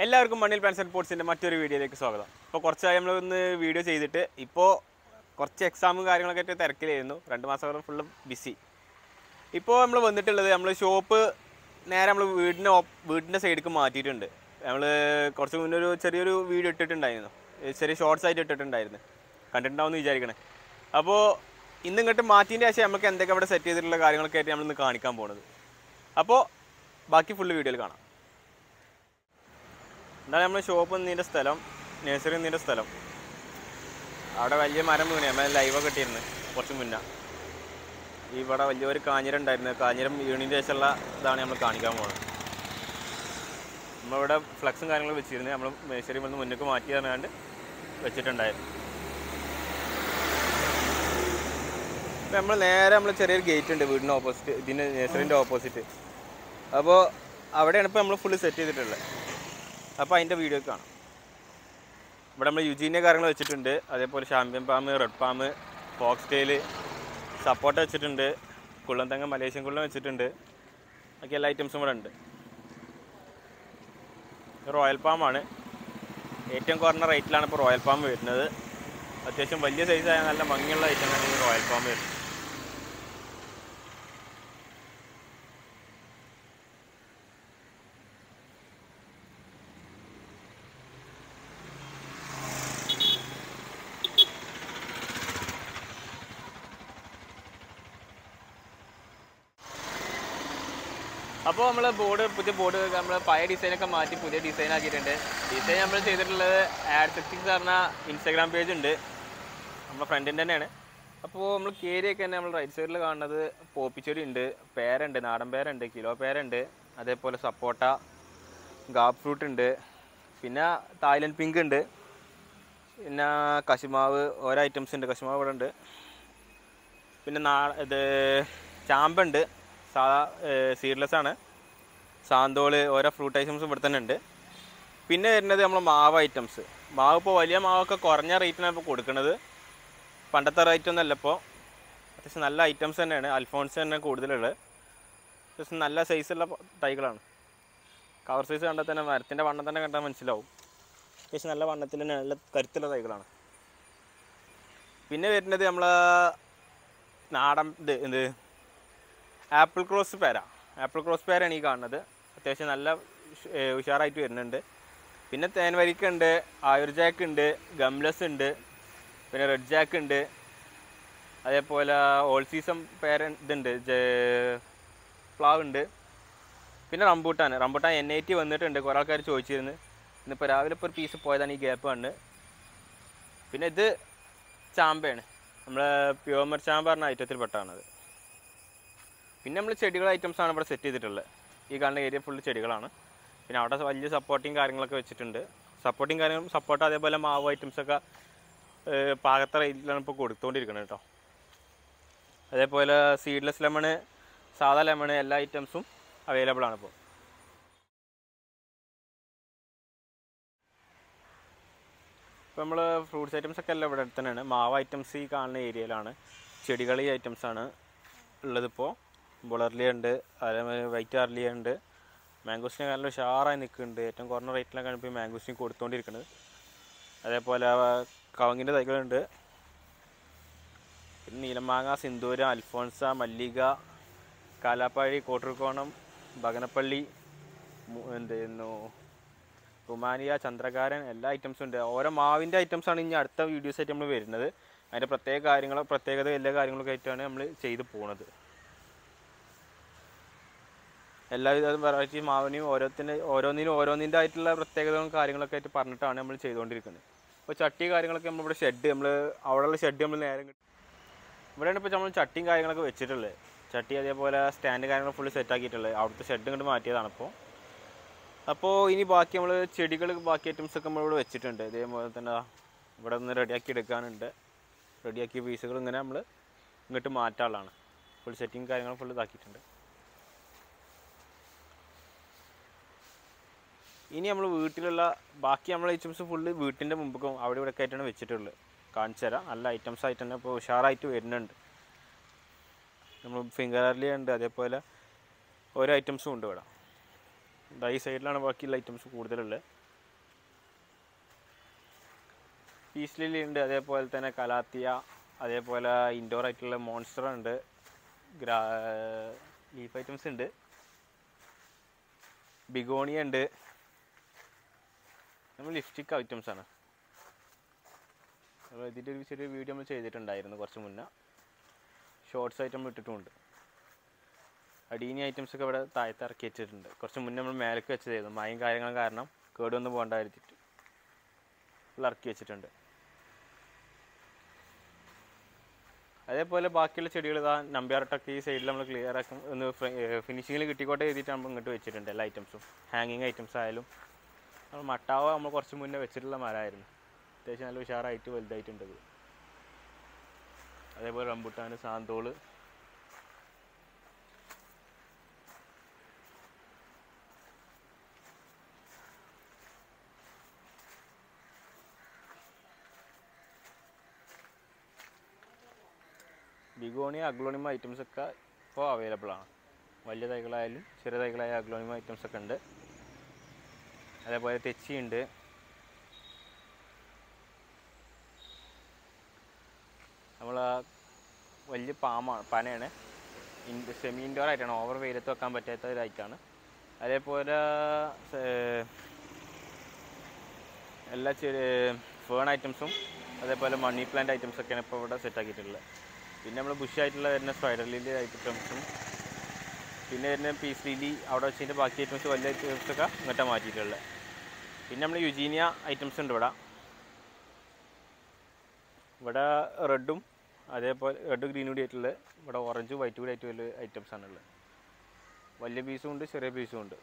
എല്ലാവർക്കും മണ്ണിൽ pants and സ്പോർട്സിൻ്റെ മറ്റൊരു വീഡിയോയിലേക്ക് സ്വാഗതം ഇപ്പോൾ കുറച്ചായി നമ്മൾ ഒന്ന് വീഡിയോ ചെയ്തിട്ട് ഇപ്പോൾ കുറച്ച് എക്സാമും കാര്യങ്ങളൊക്കെ ആയിട്ട് തിരക്കിലായിരുന്നു രണ്ട് മാസം ഫുള്ള് ബിസി ഇപ്പോൾ നമ്മൾ വന്നിട്ടുള്ളത് നമ്മൾ ഷോപ്പ് നേരെ നമ്മൾ വീടിൻ്റെ ഓപ്പ് വീടിൻ്റെ സൈഡിലേക്ക് മാറ്റിയിട്ടുണ്ട് നമ്മൾ കുറച്ച് മുന്നേ ഒരു ചെറിയൊരു വീഡിയോ ഇട്ടിട്ടുണ്ടായിരുന്നു ഏ, ചെറിയ ഷോർട്സ് ആയിട്ട് ഇട്ടിട്ടുണ്ടായിരുന്നു കണ്ടിട്ടുണ്ടാവുമെന്ന് വിചാരിക്കണേ അപ്പോൾ ഇന്ന് ഇങ്ങോട്ട് മാറ്റിയതിൻ്റെ ശേഷം നമുക്ക് എന്തൊക്കെ അവിടെ സെറ്റ് ചെയ്തിട്ടുള്ള കാര്യങ്ങളൊക്കെ ആയിട്ട് നമ്മളിന്ന് കാണിക്കാൻ പോകുന്നത് അപ്പോൾ ബാക്കി ഫുള്ള് വീഡിയോയിൽ കാണാം എന്താണ് നമ്മൾ ഷോപ്പ് നിന്നതിൻ്റെ സ്ഥലം നഴ്സറി നിന്നതിൻ്റെ സ്ഥലം അവിടെ വലിയ മരം വീണേ നമ്മൾ ലൈവൊക്കെ ഇട്ടിരുന്നു കുറച്ച് മുന്നേ ഇവിടെ വലിയൊരു കാഞ്ഞിരം ഉണ്ടായിരുന്നു കാഞ്ഞിരം വീണിൻ്റെ ശേഷമുള്ള ഇതാണ് നമ്മൾ കാണിക്കാൻ പോകുന്നത് നമ്മളിവിടെ ഫ്ലക്സും കാര്യങ്ങളും വെച്ചിരുന്നു നമ്മൾ മേശരി വന്ന് മുന്നേക്ക് മാറ്റി പറഞ്ഞാണ്ട് വെച്ചിട്ടുണ്ടായിരുന്നു ഇപ്പം നമ്മൾ നേരെ നമ്മൾ ചെറിയൊരു ഗേറ്റ് ഉണ്ട് വീടിന് ഓപ്പോസിറ്റ് ഇതിന് നേഴ്സറിൻ്റെ ഓപ്പോസിറ്റ് അപ്പോൾ അവിടെയാണ് ഇപ്പോൾ നമ്മൾ ഫുള്ള് സെറ്റ് ചെയ്തിട്ടുള്ളത് അപ്പോൾ അതിൻ്റെ വീഡിയോ കാണാം ഇവിടെ നമ്മൾ യുജീനിയ കാര്യങ്ങൾ വെച്ചിട്ടുണ്ട് അതേപോലെ ഷാമ്പ്യൻ പാമ്പ് റെഡ് പാമ്പ് ഫോക്സ് ടെയില് സപ്പോർട്ട വെച്ചിട്ടുണ്ട് കുള്ളന്തങ്ങ മലേഷ്യൻ കുള്ളം വെച്ചിട്ടുണ്ട് ബാക്കി എല്ലാ ഐറ്റംസും ഇവിടെ ഉണ്ട് ഇത് റോയൽ പാമ്പാണ് ഏറ്റവും കുറഞ്ഞ റേറ്റിലാണ് ഇപ്പോൾ റോയൽ പാമ്പ് വരുന്നത് അത്യാവശ്യം വലിയ സൈസായ നല്ല ഭംഗിയുള്ള ഐറ്റമാണ് ഈ റോയൽ പാമ്പ് വരുന്നത് അപ്പോൾ നമ്മൾ ബോർഡ് പുതിയ ബോർഡ് നമ്മൾ പഴയ ഡിസൈനൊക്കെ മാറ്റി പുതിയ ഡിസൈൻ ആക്കിയിട്ടുണ്ട് ഡിസൈൻ നമ്മൾ ചെയ്തിട്ടുള്ളത് ആഡ് സെറ്റിക്സ് പറഞ്ഞ ഇൻസ്റ്റാഗ്രാം പേജ് ഉണ്ട് നമ്മുടെ ഫ്രണ്ടിൻ്റെ തന്നെയാണ് അപ്പോൾ നമ്മൾ കേരിയൊക്കെ തന്നെ നമ്മൾ റൈറ്റ് സൈഡിൽ കാണുന്നത് പോപ്പിച്ചെടി ഉണ്ട് പേരുണ്ട് നാടൻ പേരുണ്ട് കിലോ പേരുണ്ട് അതേപോലെ സപ്പോട്ട ഗാപ്പ് ഫ്രൂട്ട് ഉണ്ട് പിന്നെ തായ്ലൻഡ് പിങ്ക് ഉണ്ട് പിന്നെ കശുമാവ് ഓരോ ഐറ്റംസ് ഉണ്ട് കശുമാവ് ഇവിടെ ഉണ്ട് പിന്നെ നാ ഇത് ചാമ്പുണ്ട് സാധാ സീഡ്ലെസ് ആണ് സാന്തോള് ഓരോ ഫ്രൂട്ട് ഐറ്റംസും ഇവിടെ തന്നെ ഉണ്ട് പിന്നെ വരുന്നത് നമ്മൾ മാവ് ഐറ്റംസ് മാവ് ഇപ്പോൾ വലിയ മാവൊക്കെ കുറഞ്ഞ റേറ്റിനാണ് ഇപ്പോൾ കൊടുക്കുന്നത് പണ്ടത്തെ റേറ്റ് ഒന്നും അല്ല ഇപ്പോൾ അത്യാവശ്യം നല്ല ഐറ്റംസ് തന്നെയാണ് അൽഫോൺസ് തന്നെ കൂടുതലുള്ളത് അത്യാവശ്യം നല്ല സൈസുള്ള തൈകളാണ് കവർ സൈസ് കണ്ടാൽ തന്നെ മരത്തിൻ്റെ വണ്ണം തന്നെ കണ്ടാൽ മനസ്സിലാവും അത്യാവശ്യം നല്ല വണ്ണത്തിൽ തന്നെ നല്ല കരുത്തുള്ള തൈകളാണ് പിന്നെ വരുന്നത് നമ്മളെ നാടൻ ഇത് എന്ത് ആപ്പിൾ ക്രോസ് പേര ആപ്പിൾ ക്രോസ് പേരാണ് ഈ കാണുന്നത് അത്യാവശ്യം നല്ല ഉഷ്- ഏ, ഉഷാറായിട്ട് വരുന്നുണ്ട് പിന്നെ തേൻവരിക്ക ഉണ്ട് ആയുർ ജാക്ക് ഉണ്ട് ഗംലസ് ഉണ്ട് പിന്നെ റെഡ് ജാക്ക് ഉണ്ട് അതേപോലെ ഓൾ സീസൺ പേര ഇതുണ്ട് ജെ- പ്ലാവ് ഉണ്ട് പിന്നെ rambutan rambutan N I T വന്നിട്ടുണ്ട് കുറേ ആൾക്കാർ ചോദിച്ചിരുന്നു ഇന്നിപ്പോൾ രാവിലെ ഇപ്പോൾ ഒരു പീസ് പോയതാണ് ഈ ഗ്യാപ്പ് കണ്ട് പിന്നെ ഇത് ചാമ്പയാണ് നമ്മളെ പ്യോമർ ചാമ്പ പറഞ്ഞ ഐറ്റത്തിൽ പെട്ടാണത് പിന്നെ നമ്മൾ ചെടികൾ ഐറ്റംസ് ആണ് ഇവിടെ സെറ്റ് ചെയ്തിട്ടുള്ളത് ഈ കാണുന്ന ഏരിയ ഫുള്ള് ചെടികളാണ് പിന്നെ അവിടെ വലിയ സപ്പോർട്ടിങ് കാര്യങ്ങളൊക്കെ വെച്ചിട്ടുണ്ട് സപ്പോർട്ടിങ് കാര്യങ്ങളും സപ്പോർട്ട് അതേപോലെ മാവ് ഐറ്റംസ് ഒക്കെ ഏഹ്, പാകത്തെ റേറ്റിലാണ് ഇപ്പോൾ കൊടുത്തുകൊണ്ടിരിക്കുന്നത് കേട്ടോ അതേപോലെ സീഡ്ലെസ് ലെമണ് സാധാ ലെമണ് എല്ലാ ഐറ്റംസും അവൈലബിൾ ആണ് ഇപ്പോൾ ഇപ്പോൾ നമ്മൾ ഫ്രൂട്ട്സ് ഐറ്റംസ് ഒക്കെ എല്ലാം ഇവിടെ അടുത്ത് തന്നെയാണ് മാവ് ഐറ്റംസ് ഈ കാണുന്ന ഏരിയയിലാണ് ചെടികൾ ഈ ഐറ്റംസ് ആണ് ഉള്ളതിപ്പോൾ ബുളർലിയ ഉണ്ട് അതേമാതിരി വൈറ്റ് അർലിയ ഉണ്ട് മാംഗോസ്റ്റിന് നല്ല ഉഷാറായി നിൽക്കുന്നുണ്ട് ഏറ്റവും കുറഞ്ഞ റേറ്റിലാണ് ഇപ്പോൾ ഈ മാംഗോസ്റ്റിന് കൊടുത്തുകൊണ്ടിരിക്കുന്നത് അതേപോലെ കവങ്ങിൻ്റെ തൈകളുണ്ട് പിന്നെ നീലമാങ്ങ സിന്ദൂര അൽഫോൺസ മല്ലിക കാലാപ്പാഴി കോട്ടൂർക്കോണം ബഗനപ്പള്ളി മു- എന്തായിരുന്നു റുമാനിയ ചന്ദ്രകാരൻ എല്ലാ ഐറ്റംസും ഉണ്ട് ഓരോ മാവിൻ്റെ ഐറ്റംസാണ് ഇനി അടുത്ത വീഡിയോസ് ആയിട്ട് നമ്മൾ വരുന്നത് അതിൻ്റെ പ്രത്യേക കാര്യങ്ങളോ പ്രത്യേകത എല്ലാ കാര്യങ്ങളൊക്കെ ആയിട്ടാണ് നമ്മൾ ചെയ്തു പോകുന്നത് എല്ലാവിധ വെറൈറ്റി മാവിനെയും ഓരോത്തിന് ഓരോന്നിനും ഓരോന്നിൻ്റെ ആയിട്ടുള്ള പ്രത്യേകതകളും കാര്യങ്ങളൊക്കെ ആയിട്ട് പറഞ്ഞിട്ടാണ് നമ്മൾ ചെയ്തുകൊണ്ടിരിക്കുന്നത് ഇപ്പോൾ ചട്ടി കാര്യങ്ങളൊക്കെ നമ്മളിവിടെ ഷെഡ് നമ്മൾ അവിടെയുള്ള ഷെഡ് നമ്മൾ നേരെ ഇങ്ങോട്ട് ഇവിടെയാണ് ഇപ്പോൾ നമ്മൾ ചട്ടിയും കാര്യങ്ങളൊക്കെ വെച്ചിട്ടുള്ളത് ചട്ടി അതേപോലെ സ്റ്റാൻഡ് കാര്യങ്ങൾ ഫുള്ള് സെറ്റ് ആക്കിയിട്ടുള്ളത് അവിടുത്തെ ഷെഡ് ഇങ്ങോട്ട് മാറ്റിയതാണ് ഇപ്പോൾ അപ്പോൾ ഇനി ബാക്കി നമ്മൾ ചെടികൾ ബാക്കി ഐറ്റംസ് ഒക്കെ നമ്മളിവിടെ വെച്ചിട്ടുണ്ട് ഇതേപോലെ തന്നെ ദാ ഇവിടെ നിന്ന് റെഡിയാക്കി എടുക്കാനുണ്ട് റെഡിയാക്കിയ പീസുകൾ ഇങ്ങനെ നമ്മൾ ഇങ്ങോട്ട് മാറ്റാനുള്ളതാണ് ഫുൾ സെറ്റിങ് കാര്യങ്ങൾ ഫുൾ ഇതാക്കിയിട്ടുണ്ട് ഇനി നമ്മൾ വീട്ടിലുള്ള ബാക്കി നമ്മളെ ഐറ്റംസ് ഫുള്ള് വീട്ടിൻ്റെ മുമ്പൊക്കെ അവിടെ ഇവിടെ ഒക്കെ ആയിട്ടാണ് വെച്ചിട്ടുള്ളത് കാണിച്ചു തരാം നല്ല ഐറ്റംസ് ആയിട്ട് തന്നെ ഇപ്പോൾ ഉഷാറായിട്ട് വരുന്നുണ്ട് നമ്മൾ ഫിംഗർ അർലി ഉണ്ട് അതേപോലെ ഓരോ ഐറ്റംസും ഉണ്ട് ഇവിടെ ദാ ഈ സൈഡിലാണ് ബാക്കിയുള്ള ഐറ്റംസ് കൂടുതലുള്ളത് പീസ് ലില്ലി ഉണ്ട് അതേപോലെ തന്നെ കലാത്തിയ അതേപോലെ ഇൻഡോർ ആയിട്ടുള്ള മോൺസ്റ്റർ ഉണ്ട് ഗ്രാ ലീഫ് ഐറ്റംസ് ഉണ്ട് ബിഗോണിയ ഉണ്ട് നമ്മൾ ലിപ്സ്റ്റിക് ഐറ്റംസ് ആണ് അപ്പോൾ ഇതിൻ്റെ ഒരു ചെറിയ വീഡിയോ നമ്മൾ ചെയ്തിട്ടുണ്ടായിരുന്നു കുറച്ച് മുന്നേ ഷോർട്സ് ആയിട്ട് നമ്മൾ ഇട്ടിട്ടുമുണ്ട് അടീനി ഐറ്റംസ് ഒക്കെ ഇവിടെ താഴത്ത് ഇറക്കി വെച്ചിട്ടുണ്ട് കുറച്ച് മുന്നേ നമ്മൾ മേലേക്ക് വെച്ചതായിരുന്നു മഴയും കാര്യങ്ങളും കാരണം കേടൊന്നും പോകണ്ടായിരുന്നിട്ട് ഫുൾ ഇറക്കി വെച്ചിട്ടുണ്ട് അതേപോലെ ബാക്കിയുള്ള ചെടികൾ ഇതാ നമ്പ്യാർട്ടൊക്കെ ഈ സൈഡിൽ നമ്മൾ ക്ലിയർ ആക്കും ഒന്ന് ഫിനിഷിങ്ങിൽ കിട്ടിക്കോട്ടെ എഴുതിയിട്ട് നമ്മൾ ഇങ്ങോട്ട് വെച്ചിട്ടുണ്ട് എല്ലാ ഐറ്റംസും ഹാങ്ങിങ് ഐറ്റംസ് ആയാലും നമ്മൾ മട്ടാവ നമ്മൾ കുറച്ച് മുന്നേ വെച്ചിട്ടുള്ള മരമായിരുന്നു അത്യാവശ്യം നല്ല ഉഷാറായിട്ട് വലുതായിട്ടുണ്ട് ഇത് അതേപോലെ റംബുട്ടാൻ സാന്തോള് ബിഗോണി അഗ്ലോണിമ ഐറ്റംസ് ഒക്കെ ഇപ്പോൾ അവൈലബിൾ ആണ് വലിയ തൈകളായാലും ചെറിയ തൈകളായ അഗ്ലോണിമ ഐറ്റംസ് ഒക്കെ ഉണ്ട് അതേപോലെ തെച്ചി ഉണ്ട് നമ്മൾ വലിയ പാമാണ് പനയാണ് ഇൻ സെമി ഇൻഡോർ ആയിട്ടാണ് ഓവർ വെയിലത്ത് വെക്കാൻ പറ്റാത്ത ഒരു ഐറ്റാണ് അതേപോലെ സ- എല്ലാ ചെറിയ ഫേൺ ഐറ്റംസും അതേപോലെ മണി പ്ലാന്റ് ഐറ്റംസ് ഒക്കെയാണ് ഇപ്പോൾ ഇവിടെ സെറ്റ് ആക്കിയിട്ടുള്ളത് പിന്നെ നമ്മൾ ബുഷായിട്ടുള്ള വരുന്ന സ്പൈഡർ ലില്ലി ഐറ്റംസും പിന്നെ വരുന്ന പീസ് ലില്ലി അവിടെ വെച്ചതിൻ്റെ ബാക്കി ഐറ്റംസ് വലിയ ഐറ്റംസ് ഒക്കെ ഇങ്ങോട്ടാണ് മാറ്റിയിട്ടുള്ളത് പിന്നെ നമ്മൾ യുജീനിയ ഐറ്റംസ് ഉണ്ട് ഇവിടെ ഇവിടെ റെഡും അതേപോലെ റെഡ് ഗ്രീനും കൂടി ആയിട്ടുള്ള ഇവിടെ ഓറഞ്ച് വൈറ്റ് കൂടി ആയിട്ട് വലിയ ഐറ്റംസ് ആണുള്ളത് വലിയ പീസും ഉണ്ട് ചെറിയ പീസും ഉണ്ട്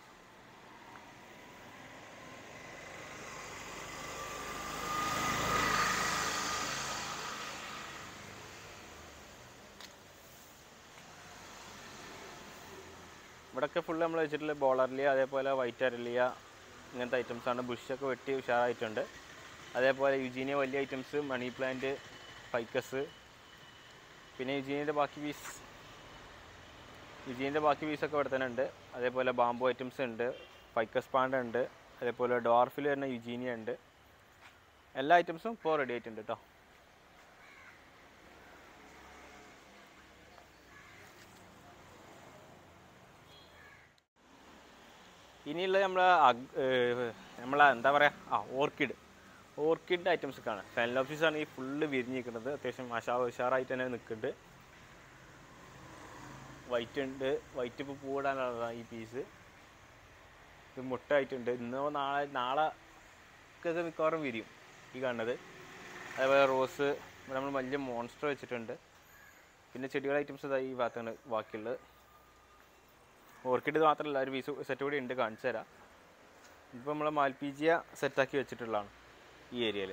ഇവിടെയൊക്കെ ഫുള്ള് നമ്മൾ വെച്ചിട്ടുള്ള ബോളർലിയ അതേപോലെ വൈറ്റ് അരലിയ ഇങ്ങനത്തെ ഐറ്റംസ് ആണ് ബുഷൊക്കെ വെട്ടി ഉഷാറായിട്ടുണ്ട് അതേപോലെ യുജീനിയ വലിയ ഐറ്റംസ് മണി പ്ലാന്റ് ഫൈക്കസ് പിന്നെ യുജീനിയൻ്റെ ബാക്കി പീസ് യുജീനിയൻ്റെ ബാക്കി പീസൊക്കെ ഇവിടെ തന്നെ ഉണ്ട് അതേപോലെ ബാംബു ഐറ്റംസ് ഉണ്ട് ഫൈക്കസ് പാണ്ട ഉണ്ട് അതേപോലെ ഡോർഫിൽ വരുന്ന യുജീനിയ ഉണ്ട് എല്ലാ ഐറ്റംസും ഇപ്പോൾ റെഡി ആയിട്ടുണ്ട് കേട്ടോ ഇനിയുള്ളത് നമ്മളെ നമ്മളെ എന്താ പറയുക ആ ഓർക്കിഡ് ഓർക്കിഡ് ഐറ്റംസ് ഒക്കെ ആണ് ഫെൻലോഫീസ് ആണ് ഈ ഫുള്ള് വിരിഞ്ഞിരിക്കുന്നത് അത്യാവശ്യം മഷാ ഉഷാറായിട്ട് തന്നെ നിൽക്കുന്നുണ്ട് വൈറ്റ് ഉണ്ട് വൈറ്റ് ഇപ്പോൾ പൂടാനുള്ളതാണ് ഈ പീസ് ഇത് മുട്ടായിട്ടുണ്ട് ഇന്നോ നാളെ നാളെ ഒക്കെ ഇത് മിക്കവാറും വിരിയും ഈ കാണുന്നത് അതേപോലെ റോസ് ഇവിടെ നമ്മൾ വലിയ മോൺസ്റ്റർ വെച്ചിട്ടുണ്ട് പിന്നെ ചെടികൾ ഐറ്റംസ് ഇതാ ഈ ഭാഗത്താണ് ബാക്കിയുള്ളത് ഓർക്കിഡ് ഇത് മാത്രമല്ല ഒരു പീസ് സെറ്റ് കൂടി ഉണ്ട് കാണിച്ചു തരാം ഇപ്പോൾ നമ്മൾ മാൽപീജിയ സെറ്റാക്കി വെച്ചിട്ടുള്ളതാണ് ഈ ഏരിയയിൽ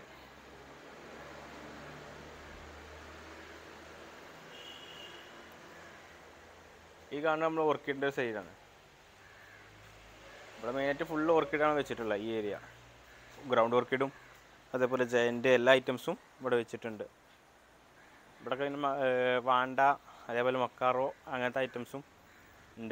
ഈ കാണുന്ന നമ്മൾ ഓർക്കിഡിൻ്റെ സൈഡാണ് ഇവിടെ മെയിനായിട്ട് ഫുള്ള് ഓർക്കിഡാണ് വെച്ചിട്ടുള്ളത് ഈ ഏരിയ ഗ്രൗണ്ട് ഓർക്കിഡും അതേപോലെ ജയൻ്റ് എല്ലാ ഐറ്റംസും ഇവിടെ വെച്ചിട്ടുണ്ട് ഇവിടെ കഴിഞ്ഞ വാണ്ട അതേപോലെ മക്കാറോ അങ്ങനത്തെ ഐറ്റംസും ഉണ്ട്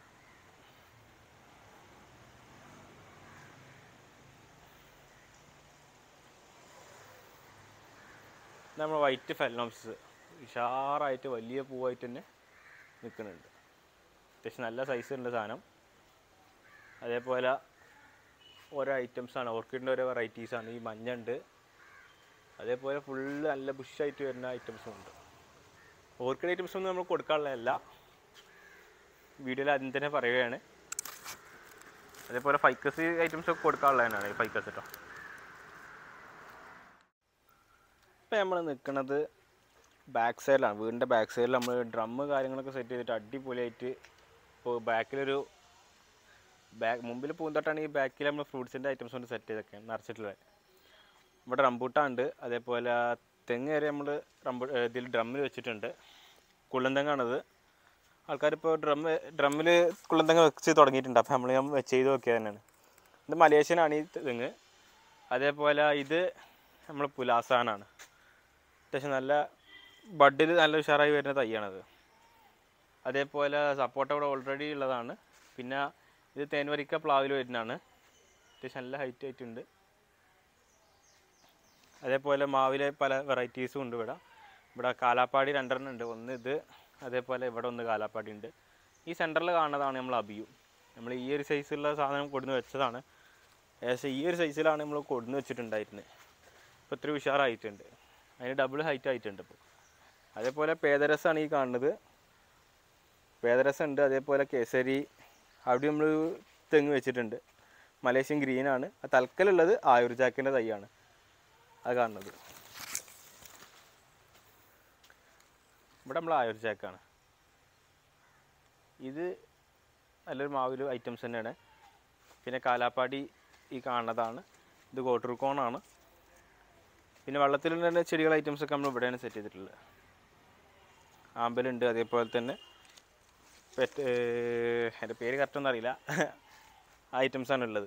നമ്മൾ വൈറ്റ് ഫെലോംസ് ഉഷാറായിട്ട് വലിയ പൂവായിട്ട് തന്നെ നിൽക്കുന്നുണ്ട് അത്യാവശ്യം നല്ല സൈസ് ഉണ്ട് സാധനം അതേപോലെ ഓരോ ഐറ്റംസാണ് ഓർക്കിഡിൻ്റെ ഓരോ വെറൈറ്റീസാണ് ഈ മഞ്ഞ ഉണ്ട് അതേപോലെ ഫുള്ള് നല്ല ബുഷായിട്ട് വരുന്ന ഐറ്റംസും ഉണ്ട് ഓർക്കിഡ് ഐറ്റംസ് ഒന്നും നമ്മൾ കൊടുക്കാനുള്ളതല്ല വീഡിയോയിൽ ആദ്യം തന്നെ പറയുകയാണ് അതേപോലെ ഫൈക്കസ് ഐറ്റംസ് ഒക്കെ കൊടുക്കാനുള്ളതാണ് ഈ ഫൈക്കസ് കേട്ടോ ഇപ്പം നമ്മൾ നിൽക്കുന്നത് ബാക്ക് സൈഡിലാണ് വീടിൻ്റെ ബാക്ക് സൈഡിൽ നമ്മൾ ഡ്രമ്മ് കാര്യങ്ങളൊക്കെ സെറ്റ് ചെയ്തിട്ട് അടിപൊളിയായിട്ട് ഇപ്പോൾ ബാക്കിലൊരു ബാക്ക് മുമ്പിൽ പൂന്തോട്ടാണ് ഈ ബാക്കിൽ നമ്മൾ ഫ്രൂട്ട്സിൻ്റെ ഐറ്റംസ് കൊണ്ട് സെറ്റ് ചെയ്തൊക്കെ നിറച്ചിട്ടുള്ളത് ഇവിടെ റംബൂട്ടാൻ ഉണ്ട് അതേപോലെ തെങ്ങ് വരെ നമ്മൾ റംബൂ ഇതിൽ ഡ്രമ്മിൽ വെച്ചിട്ടുണ്ട് കുള്ളന്തെങ്ങാണത് ആൾക്കാരിപ്പോൾ ഡ്രമ്മ് ഡ്രമ്മിൽ കുള്ളന്തെങ്ങ വെച്ച് തുടങ്ങിയിട്ടുണ്ട് അപ്പോൾ നമ്മൾ ഞാൻ ചെയ്ത് നോക്കിയത് തന്നെയാണ് ഇത് മലേഷ്യനാണ് ഈ തെങ്ങ് അതേപോലെ ഇത് നമ്മൾ പുലാസാനാണ് അത്യാവശ്യം നല്ല ബഡിൽ നല്ല ഉഷാറായി വരുന്ന തൈയാണത് അതേപോലെ സപ്പോർട്ട ഇവിടെ ഓൾറെഡി ഉള്ളതാണ് പിന്നെ ഇത് തേൻവരിക്ക പ്ലാവിൽ വരുന്നതാണ് അത്യാവശ്യം നല്ല ഹൈറ്റ് ആയിട്ടുണ്ട് അതേപോലെ മാവിലെ പല വെറൈറ്റീസും ഉണ്ട് ഇവിടെ ഇവിടെ കാലാപ്പാടി രണ്ടെണ്ണം ഉണ്ട് ഒന്ന് ഇത് അതേപോലെ ഇവിടെ ഒന്ന് കാലാപ്പാടി ഉണ്ട് ഈ സെൻറ്ററിൽ കാണുന്നതാണ് നമ്മൾ അബിയു നമ്മൾ ഈ ഒരു സൈസുള്ള സാധനം കൊടുന്ന് വെച്ചതാണ് ഏകദേശം ഈ ഒരു സൈസിലാണ് നമ്മൾ കൊടുന്ന് വെച്ചിട്ടുണ്ടായിരുന്നത് ഇപ്പോൾ ഇത്ര ഉഷാറായിട്ടുണ്ട് അതിന് ഡബിൾ ഹൈറ്റ് ആയിട്ടുണ്ട് ഇപ്പോൾ അതേപോലെ പേദരസമാണ് ഈ കാണുന്നത് പേദരസം ഉണ്ട് അതേപോലെ കേസരി അവിടെ നമ്മൾ തെങ്ങ് വെച്ചിട്ടുണ്ട് മലേഷ്യൻ ഗ്രീനാണ് ആ തൽക്കലുള്ളത് ആയുർ ജാക്കിൻ്റെ തൈയാണ് അത് കാണുന്നത് ഇവിടെ നമ്മൾ ആയുർ ജാക്കാണ് ഇത് നല്ലൊരു മാവിൽ ഐറ്റംസ് തന്നെയാണ് പിന്നെ കാലാപ്പാടി ഈ കാണുന്നതാണ് ഇത് കോട്ടൂർക്കോണാണ് പിന്നെ വെള്ളത്തിൽ തന്നെ ചെടികൾ ഐറ്റംസ് ഒക്കെ നമ്മൾ ഇവിടെയാണ് സെറ്റ് ചെയ്തിട്ടുള്ളത് ആമ്പലുണ്ട് അതേപോലെ തന്നെ പെറ്റ് എൻ്റെ പേര് കറക്റ്റൊന്നും അറിയില്ല ആ ഐറ്റംസാണ് ഉള്ളത്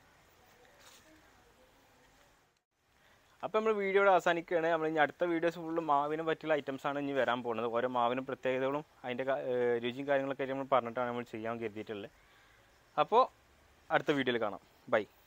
അപ്പോൾ നമ്മൾ വീഡിയോയുടെ അവസാനിക്കുകയാണ് നമ്മൾ ഇനി അടുത്ത വീഡിയോസ് ഫുള്ള് മാവിനെ പറ്റിയുള്ള ഐറ്റംസാണ് ഇനി വരാൻ പോകുന്നത് ഓരോ മാവിനും പ്രത്യേകതകളും അതിൻ്റെ ക- ഏർ രുചിയും കാര്യങ്ങളൊക്കെ നമ്മൾ പറഞ്ഞിട്ടാണ് നമ്മൾ ചെയ്യാൻ കരുതിയിട്ടുള്ളത് അപ്പോൾ അടുത്ത വീഡിയോയിൽ കാണാം ബൈ